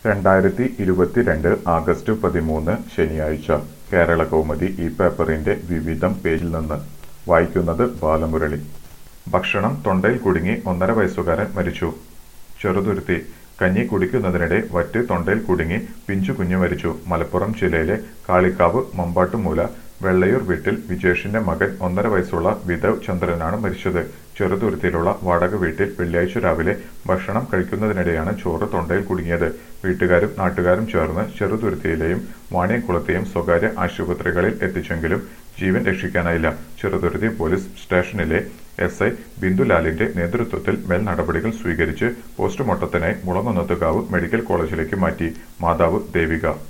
രണ്ടായിരത്തി ഇരുപത്തിരണ്ട് ആഗസ്റ്റ് പതിമൂന്ന് ശനിയാഴ്ച കേരള കൗമുദി ഈ പേപ്പറിന്റെ വിവിധം പേജിൽ നിന്ന് വായിക്കുന്നത് ബാലമുരളി ഭക്ഷണം തൊണ്ടയിൽ കുടുങ്ങി ഒന്നര വയസ്സുകാരൻ മരിച്ചു ചെറുതുരുത്തി കഞ്ഞി കുടിക്കുന്നതിനിടെ വറ്റ് തൊണ്ടയിൽ കുടുങ്ങി പിഞ്ചു കുഞ്ഞു മരിച്ചു മലപ്പുറം ജില്ലയിലെ കാളിക്കാവ് മമ്പാട്ടുമൂല വെള്ളയൂർ വീട്ടിൽ വിജേഷിന്റെ മകൻ ഒന്നര വയസ്സുള്ള വിധവ് ചന്ദ്രനാണ് മരിച്ചത് ചെറുതുരുത്തിയിലുള്ള വാടക വീട്ടിൽ വെള്ളിയാഴ്ച രാവിലെ ഭക്ഷണം കഴിക്കുന്നതിനിടെയാണ് ചോറ് തൊണ്ടയിൽ കുടുങ്ങിയത് വീട്ടുകാരും നാട്ടുകാരും ചേർന്ന് ചെറുതുരുത്തിയിലെയും വാണിയംകുളത്തെയും സ്വകാര്യ ആശുപത്രികളിൽ എത്തിച്ചെങ്കിലും ജീവൻ രക്ഷിക്കാനായില്ല ചെറുതുരുത്തി പോലീസ് സ്റ്റേഷനിലെ എസ് ഐ ബിന്ദുലാലിന്റെ നേതൃത്വത്തിൽ മേൽ നടപടികൾ സ്വീകരിച്ച് പോസ്റ്റ്മോർട്ടത്തിനായി മുളങ്ങുന്നത്തുകാവ് മെഡിക്കൽ കോളേജിലേക്ക് മാറ്റി മാതാവ് ദേവിക